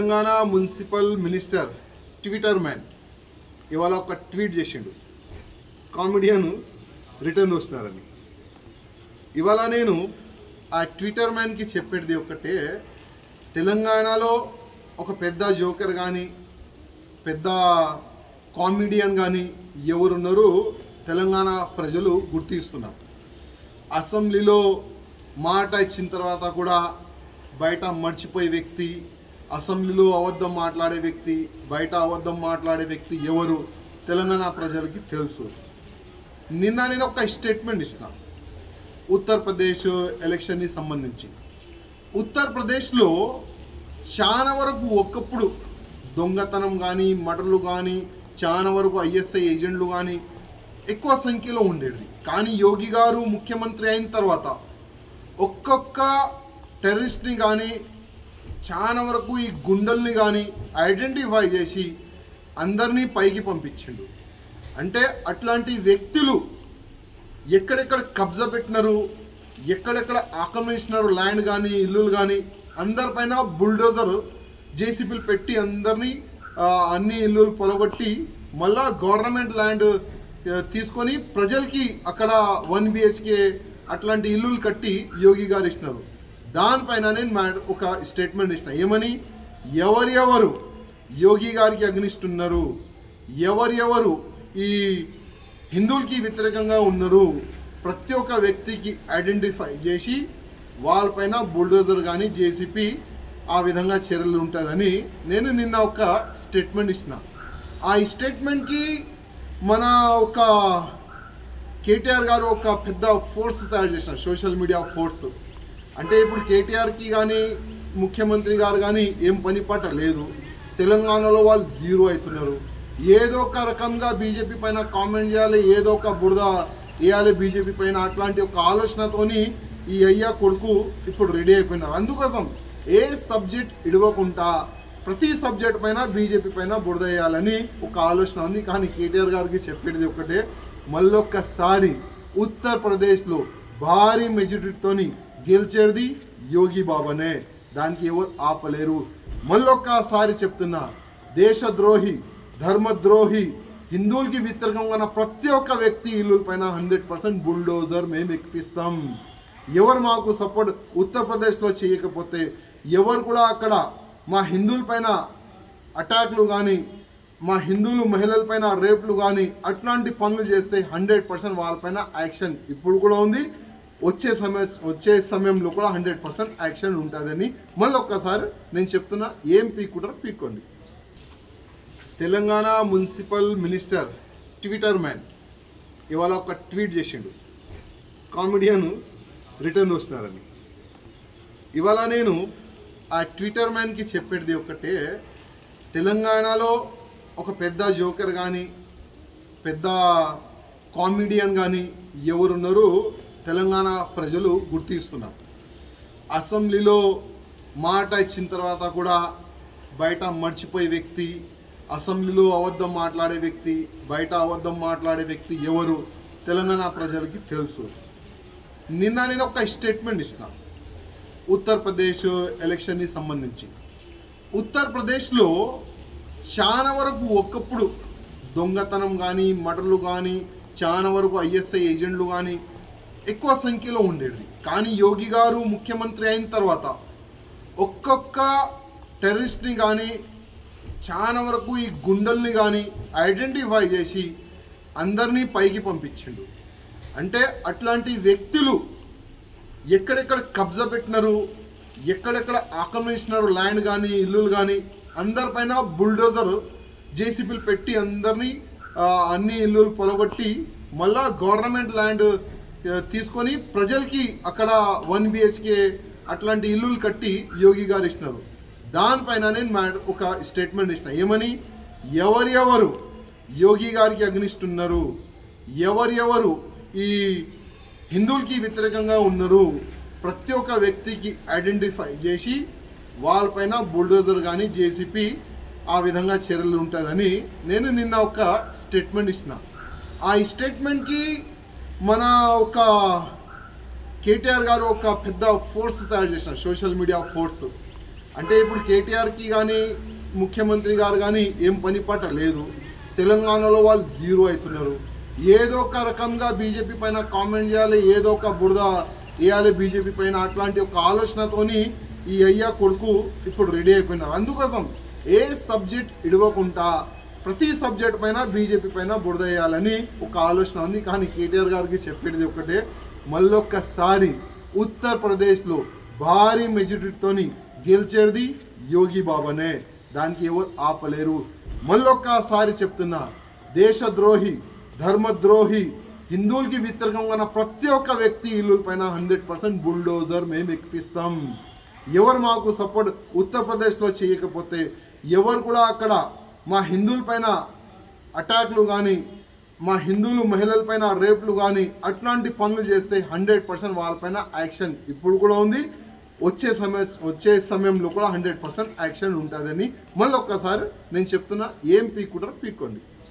Telangana municipal minister Twitter man ఇవాళ ఒక tweet చేసిండు కామెడియన్ రిటర్న్ వస్తున్నారని ఇవాళ నేను ఆ ట్విట్టర్ మ్యాన్కి చెప్పేది ఒక్కటే తెలంగాణలో ఒక పెద్ద జోకర్ కానీ పెద్ద కామెడియన్ కానీ ఎవరున్నారో తెలంగాణ ప్రజలు గుర్తిస్తున్నారు అసెంబ్లీలో మాట ఇచ్చిన తర్వాత కూడా బయట మర్చిపోయే వ్యక్తి అసెంబ్లీలో అబద్ధం మాట్లాడే వ్యక్తి బయట అబద్ధం మాట్లాడే వ్యక్తి ఎవరు తెలంగాణ ప్రజలకి తెలుసు నిన్న నేను ఒక స్టేట్మెంట్ ఇచ్చిన ఉత్తరప్రదేశ్ ఎలక్షన్ని సంబంధించి ఉత్తరప్రదేశ్లో చాలా వరకు ఒకప్పుడు దొంగతనం కానీ మర్డర్లు కానీ చాలా వరకు ఐఎస్ఐ ఏజెంట్లు కానీ ఎక్కువ సంఖ్యలో ఉండేది కానీ యోగి గారు ముఖ్యమంత్రి అయిన తర్వాత ఒక్కొక్క టెర్రరిస్ట్ని కానీ చాలా వరకు ఈ గుండెల్ని కానీ ఐడెంటిఫై చేసి అందరినీ పైకి పంపించిండు అంటే అట్లాంటి వ్యక్తులు ఎక్కడెక్కడ కబ్జా పెట్టినారు ఎక్కడెక్కడ ఆక్రమించినారు ల్యాండ్ కానీ ఇల్లులు కానీ అందరిపైన బుల్డోజర్ జేసీబీలు పెట్టి అందరినీ ఆ, అన్ని ఇల్లులు పొలగొట్టి మళ్ళా గవర్నమెంట్ ల్యాండ్ ఆ, తీసుకొని ప్రజలకి అక్కడ వన్ బిహెచ్కే అట్లాంటి ఇల్లులు కట్టి యోగి గారు ఇచ్చినారు దానిపైన నేను మా ఒక స్టేట్మెంట్ ఇచ్చిన ఏమని ఎవరెవరు యోగి గారికి అగ్నిస్తున్నారు ఎవరెవరు ఈ హిందువులకి వ్యతిరేకంగా ఉన్నారు ప్రతి ఒక్క వ్యక్తికి ఐడెంటిఫై చేసి వాళ్ళపైన బుల్డోజర్ కానీ జేసీపీ ఆ విధంగా చర్యలు ఉంటుందని నేను నిన్న ఒక స్టేట్మెంట్ ఇచ్చిన ఆ స్టేట్మెంట్కి మన ఒక కేటీఆర్ గారు ఒక పెద్ద ఫోర్స్ తయారు చేసిన సోషల్ మీడియా ఫోర్స్ అంటే ఇప్పుడు కేటీఆర్కి కానీ ముఖ్యమంత్రి గారు కానీ ఏం పని పాట లేదు తెలంగాణలో వాళ్ళు జీరో అవుతున్నారు ఏదో ఒక రకంగా బీజేపీ పైన కామెంట్ చేయాలి ఏదో ఒక బురద వేయాలి బీజేపీ పైన అట్లాంటి ఒక ఆలోచనతోని ఈ అయ్యా కొడుకు ఇప్పుడు రెడీ అయిపోయినారు అందుకోసం ఏ సబ్జెక్ట్ ఇడవకుండా ప్రతి సబ్జెక్ట్ పైన బీజేపీ పైన బురద వేయాలని ఒక ఆలోచన ఉంది కానీ కేటీఆర్ గారికి చెప్పేది ఒకటే మళ్ళొక్కసారి ఉత్తరప్రదేశ్లో భారీ మెజారిటీతోని గెలిచేది యోగి బాబానే దానికి ఎవరు ఆపలేరు మళ్ళొక్కసారి చెప్తున్నా దేశద్రోహి ధర్మద్రోహి హిందువులకి వ్యతిరేకంగా ఉన్న ప్రతి ఒక్క వ్యక్తి ఇల్లుల పైన హండ్రెడ్ పర్సెంట్ బుల్డోజర్ మేము ఎక్కిపిస్తాం ఎవరు మాకు సపోర్ట్ ఉత్తరప్రదేశ్లో చేయకపోతే ఎవరు కూడా అక్కడ మా హిందువుల పైన అటాక్లు కానీ మా హిందువులు మహిళలపైన రేపులు కానీ అట్లాంటి పనులు చేస్తే హండ్రెడ్ పర్సెంట్ వాళ్ళపైన యాక్షన్ ఇప్పుడు కూడా ఉంది వచ్చే సమయ వచ్చే సమయంలో కూడా హండ్రెడ్ పర్సెంట్ యాక్షన్ ఉంటుందని మళ్ళీ ఒక్కసారి నేను చెప్తున్నా ఏం పీక్కుంటారో పీక్కోండి Telangana municipal minister Twitter man ఇవాళ ఒక ట్వీట్ చేసిండు కామెడియన్ రిటర్న్ వస్తున్నారని ఇవాళ నేను ఆ ట్విట్టర్ మ్యాన్కి చెప్పేది ఒక్కటే తెలంగాణలో ఒక పెద్ద జోకర్ కానీ పెద్ద కామెడియన్ కానీ ఎవరున్నారో తెలంగాణ ప్రజలు గుర్తిస్తున్నారు అసెంబ్లీలో మాట ఇచ్చిన తర్వాత కూడా బయట మర్చిపోయే వ్యక్తి అసెంబ్లీలో అబద్ధం మాట్లాడే వ్యక్తి బయట అబద్ధం మాట్లాడే వ్యక్తి ఎవరు తెలంగాణ ప్రజలకి తెలుసు నిన్న నేను ఒక స్టేట్మెంట్ ఇచ్చిన ఉత్తరప్రదేశ్ ఎలక్షన్ని సంబంధించి ఉత్తరప్రదేశ్లో చాలా వరకు ఒకప్పుడు దొంగతనం కానీ మర్డర్లు కానీ చాలా వరకు ఐఎస్ఐ ఏజెంట్లు కానీ ఎక్కువ సంఖ్యలో ఉండేది కానీ యోగి గారు ముఖ్యమంత్రి అయిన తర్వాత ఒక్కొక్క టెర్రరిస్ట్ని కానీ చాలా వరకు ఈ గుండెల్ని కానీ ఐడెంటిఫై చేసి అందరినీ పైకి పంపించిండు అంటే అట్లాంటి వ్యక్తులు ఎక్కడెక్కడ కబ్జా పెట్టినారు ఎక్కడెక్కడ ఆక్రమించినారు ల్యాండ్ కానీ ఇల్లులు కానీ అందరిపైన బుల్డోజర్ జేసీబీలు పెట్టి అందరినీ ఆ, అన్ని ఇల్లులు పొలగొట్టి మళ్ళా గవర్నమెంట్ ల్యాండ్ ఆ, తీసుకొని ప్రజలకి అక్కడ వన్ బిహెచ్కే అట్లాంటి ఇల్లులు కట్టి యోగి గారు ఇచ్చినారు దానిపైన నేను మా ఒక స్టేట్మెంట్ ఇచ్చిన ఏమని ఎవరెవరు యోగి గారికి అగ్నిస్తున్నారు ఎవరెవరు ఈ హిందువులకి వ్యతిరేకంగా ఉన్నారు ప్రతి ఒక్క వ్యక్తికి ఐడెంటిఫై చేసి వాళ్ళపైన బుల్డోజర్ కానీ జేసీపీ ఆ విధంగా చర్యలు ఉంటుందని నేను నిన్న ఒక స్టేట్మెంట్ ఇచ్చిన ఆ స్టేట్మెంట్కి మన ఒక కేటీఆర్ గారు ఒక పెద్ద ఫోర్స్ తయారు చేసిన సోషల్ మీడియా ఫోర్స్ అంటే ఇప్పుడు కేటీఆర్కి కానీ ముఖ్యమంత్రి గారు కానీ ఏం పని పాట లేదు తెలంగాణలో వాళ్ళు జీరో అవుతున్నారు ఏదో ఒక రకంగా బీజేపీ పైన కామెంట్ చేయాలి ఏదో ఒక బురద వేయాలి బీజేపీ పైన అట్లాంటి ఒక ఆలోచనతోని ఈ అయ్యా కొడుకు ఇప్పుడు రెడీ అయిపోయినారు అందుకోసం ఏ సబ్జెక్ట్ ఇడవకుండా ప్రతి సబ్జెక్ట్ పైన బీజేపీ పైన బురద వేయాలని ఒక ఆలోచన ఉంది కానీ కేటీఆర్ గారికి చెప్పేది ఒకటే మళ్ళొక్కసారి ఉత్తరప్రదేశ్లో భారీ మెజారిటీతోని గెలిచేది యోగి బాబానే దానికి ఎవరు ఆపలేరు మళ్ళొక్కసారి చెప్తున్నా దేశద్రోహి ధర్మద్రోహి హిందువులకి వ్యతిరేకంగా ఉన్న ప్రతి ఒక్క వ్యక్తి ఇల్లుల పైన హండ్రెడ్ పర్సెంట్ బుల్డోజర్ మేము ఎక్కిపిస్తాం ఎవరు మాకు సపోర్ట్ ఉత్తరప్రదేశ్లో చేయకపోతే ఎవరు కూడా అక్కడ మా హిందువుల పైన అటాక్లు కానీ మా హిందువులు మహిళలపైన రేపులు కానీ అట్లాంటి పనులు చేస్తే హండ్రెడ్ పర్సెంట్ వాళ్ళపైన యాక్షన్ ఇప్పుడు కూడా ఉంది వచ్చే సమయ వచ్చే సమయంలో కూడా హండ్రెడ్ పర్సెంట్ యాక్షన్ ఉంటుందని మళ్ళీ ఒక్కసారి నేను చెప్తున్నా ఏం పీక్కుంటారో పీక్కోండి